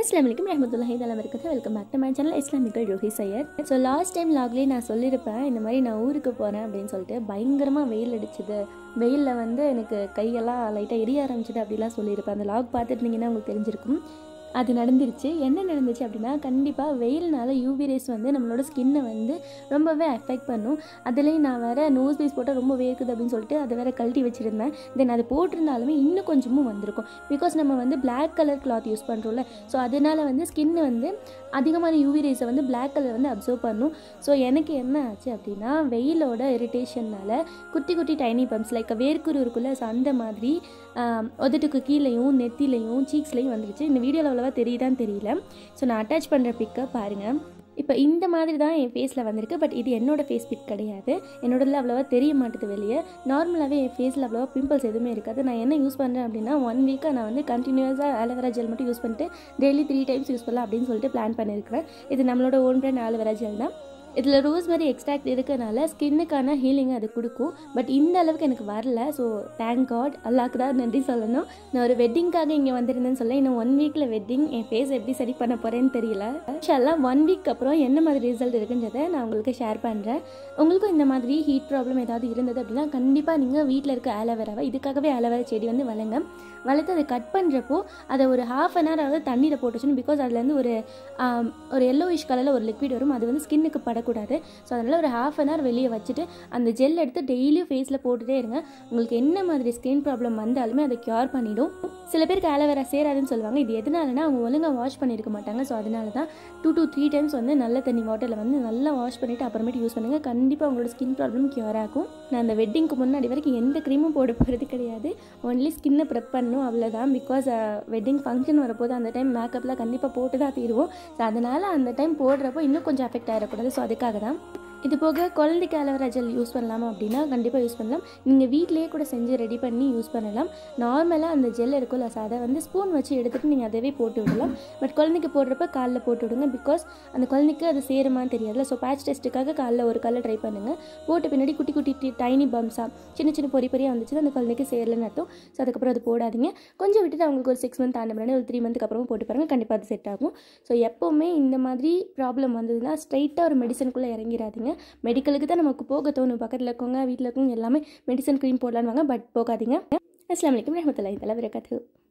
அஸ்லாம் வலைக்கம் ரஹமத்துல்லாஹி தலா இருக்குது welcome back to my channel islamical ரோஹி சையர் ஸோ லாஸ்ட் டைம் லாக்லேயே நான் சொல்லியிருப்பேன் இந்த மாதிரி நான் ஊருக்கு போகிறேன் அப்படின்னு சொல்லிட்டு பயங்கரமாக வெயில் அடிச்சுது வெயிலில் வந்து எனக்கு கையெல்லாம் லைட்டாக எரிய ஆரம்பிச்சுது அப்படிலாம் சொல்லியிருப்பேன் அந்த லாக் பார்த்துருந்தீங்கன்னா உங்களுக்கு தெரிஞ்சிருக்கும் அது நடந்துருச்சு என்ன நடந்துச்சு அப்படின்னா கண்டிப்பாக வெயில்னால யூவி ரேஸ் வந்து நம்மளோட ஸ்கின்னை வந்து ரொம்பவே அஃபெக்ட் பண்ணும் அதுலேயும் நான் வேறு நோஸ் பீஸ் போட்டால் ரொம்ப வேர்க்குது அப்படின்னு சொல்லிட்டு அதை வேறு கழட்டி வச்சுருந்தேன் தென் அது போட்டிருந்தாலுமே இன்னும் கொஞ்சமும் வந்திருக்கும் பிகாஸ் நம்ம வந்து பிளாக் கலர் கிளாத் யூஸ் பண்ணுறோம்ல ஸோ அதனால வந்து ஸ்கின் வந்து அதிகமான யூவி ரேஸை வந்து பிளாக் கலர் வந்து அப்சர்வ் பண்ணும் ஸோ எனக்கு என்ன ஆச்சு அப்படின்னா வெயிலோட இரிட்டேஷனால் குட்டி குட்டி டைனி பம்ப்ஸ் லைக் வேர்க்குரு இருக்குல்ல ஸோ அந்த மாதிரி ஆம், உதட்டுக்கு கீழேயும் நெத்திலையும் சீக்ஸ்லையும் வந்துருச்சு இந்த வீடியோவில் அவ்வளோவா தெரியுதான்னு தெரியல ஸோ நான் அட்டாச் பண்ணுற பிக்கை பாருங்கள் இப்போ இந்த மாதிரி தான் என் ஃபேஸில் வந்திருக்கு பட் இது என்னோட ஃபேஸ் பிக் கிடையாது என்னோடதுல அவ்வளோவா தெரிய மாட்டுது வெளியே நார்மலாகவே என் ஃபேஸில் அவ்வளோவா பிம்பிள்ஸ் எதுவுமே இருக்காது நான் என்ன யூஸ் பண்ணுறேன் அப்படின்னா ஒன் வீக்காக நான் வந்து கண்டினியூஸாக ஆலோவேரா ஜெல் மட்டும் யூஸ் பண்ணிட்டு டெய்லி த்ரீ டைம்ஸ் யூஸ் பண்ணலாம் அப்படின்னு சொல்லிட்டு பிளான் பண்ணியிருக்கிறேன் இது நம்மளோட ஓன் பிராண்ட் ஆலோவேரா ஜெல் தான் இதில் ரோஸ்மெரி எக்ஸ்ட்ராக்ட் இருக்கனால ஸ்கின்னுக்கான ஹீலிங் அது கொடுக்கும் பட் இந்த அளவுக்கு எனக்கு வரல ஸோ தேங்க் காட் அல்லாக்கு தான் நன்றி சொல்லணும் நான் ஒரு வெட்டிங்காக இங்கே வந்திருந்தேன்னு சொல்ல இன்னும் ஒன் வீக்கில் வெட்டிங் என் ஃபேஸ் எப்படி சரி பண்ண போகிறேன்னு தெரியல இன்ஷால்லாம் ஒன் வீக் அப்புறம் என்ன மாதிரி ரிசல்ட் இருக்குன்றதை நான் உங்களுக்கு ஷேர் பண்ணுறேன் உங்களுக்கும் இந்த மாதிரி ஹீட் ப்ராப்ளம் ஏதாவது இருந்தது அப்படின்னா கண்டிப்பாக நீங்கள் வீட்டில் இருக்க ஆலோவேராவை இதுக்காகவே ஆலோவேரா செடி வந்து வளங்க வளர்த்து அதை கட் பண்ணுறப்போ அதை ஒரு ஹாஃப் அன் ஹவர் ஆகுது தண்ணியில் போட்டு வச்சுன்னு பிகாஸ் அதுலேருந்து ஒரு ஆம், ஒரு எல்லோயிஷ் கலரில் ஒரு லிக்விட் வரும் அது வந்து ஸ்கின்னுக்கு படக்கூடாது ஸோ அதனால் ஒரு ஹாஃப் அன் ஹவர் வெளியே வச்சுட்டு அந்த ஜெல் எடுத்து டெய்லியும் ஃபேஸில் போட்டுட்டே இருங்க உங்களுக்கு என்ன மாதிரி ஸ்கின் ப்ராப்ளம் வந்தாலுமே அதை க்யூர் பண்ணிடும் சில பேருக்கு ஆலோவேரா சேராதுன்னு சொல்லுவாங்க இது எதனாலனா அவங்க ஒழுங்காக வாஷ் பண்ணியிருக்க மாட்டாங்க ஸோ அதனால தான் டூ டூ த்ரீ டைம்ஸ் வந்து நல்ல தண்ணி வாட்டரில் வந்து நல்லா வாஷ் பண்ணிவிட்டு அப்புறமேட்டு யூஸ் பண்ணுங்கள் கண்டிப்பாக உங்களோட ஸ்கின் ப்ராப்ளம் க்யூர் ஆகும் நான் அந்த வெட்டிங்க்கு முன்னாடி வரைக்கும் எந்த க்ரீமும் போட போகிறது கிடையாது ஒன்லி ஸ்கின்னை ப்ரெப் பண்ணணும் அவ்வளோதான் பிகாஸ் வெட்டிங் ஃபங்க்ஷன் வரப்போது அந்த டைம் மேக்கப்லாம் கண்டிப்பாக போட்டு தான் தீருவோம் ஸோ அதனால் அந்த டைம் போடுறப்போ இன்னும் கொஞ்சம் அஃபெக்ட் ஆகிடக்கூடாது ஸோ அதுக்காக தான் இது போக குழந்தைக்கு அலோவேரா ஜெல் யூஸ் பண்ணலாமா அப்படின்னா கண்டிப்பாக யூஸ் பண்ணலாம் நீங்கள் வீட்டிலேயே கூட செஞ்சு ரெடி பண்ணி யூஸ் பண்ணலாம் நார்மலாக அந்த ஜெல் இருக்கும்ல ஸோ அதை வந்து ஸ்பூன் வச்சு எடுத்துகிட்டு நீங்கள் அதவே போட்டு விடலாம் பட் குழந்தைக்கு போடுறப்ப காலில் போட்டு விடுங்க பிகாஸ் அந்த குழந்தைக்கு அது சேருமான்னு தெரியாதுல ஸோ பேட்ச் டெஸ்ட்டுக்காக காலைல ஒரு காலில் ட்ரை பண்ணுங்கள் போட்ட பின்னாடி குட்டி குட்டி டைனி பம்ஸாக சின்ன சின்ன பொறி பொறியாக வந்துச்சுன்னா அந்த குழந்தைக்கு சேரலன்னு அர்த்தம் ஸோ அதுக்கப்புறம் அது போடாதீங்க கொஞ்சம் விட்டுட்டு அவங்களுக்கு ஒரு சிக்ஸ் மந்த் ஆன பின்னாடி ஒரு த்ரீ மந்த்துக்கு அப்புறமா போட்டு பாருங்கள் கண்டிப்பாக அது செட் ஆகும் ஸோ எப்போவுமே இந்த மாதிரி ப்ராப்ளம் வந்ததுன்னா ஸ்ட்ரைட்டாக ஒரு மெடிசனுக்குள்ளே இறங்கிடாதீங்க மெடிக்கலுக்கு தான் நமக்கு போக தோணும் பக்கத்தில் இருக்கவங்க வீட்டில் இருக்கவங்க எல்லாமே மெடிசன் க்ரீம் போடலான்னு வாங்க பட் போகாதீங்க அஸ்லாம் வலைக்கம் ரஹமத்துல்லாஹி தலா வரகாத்து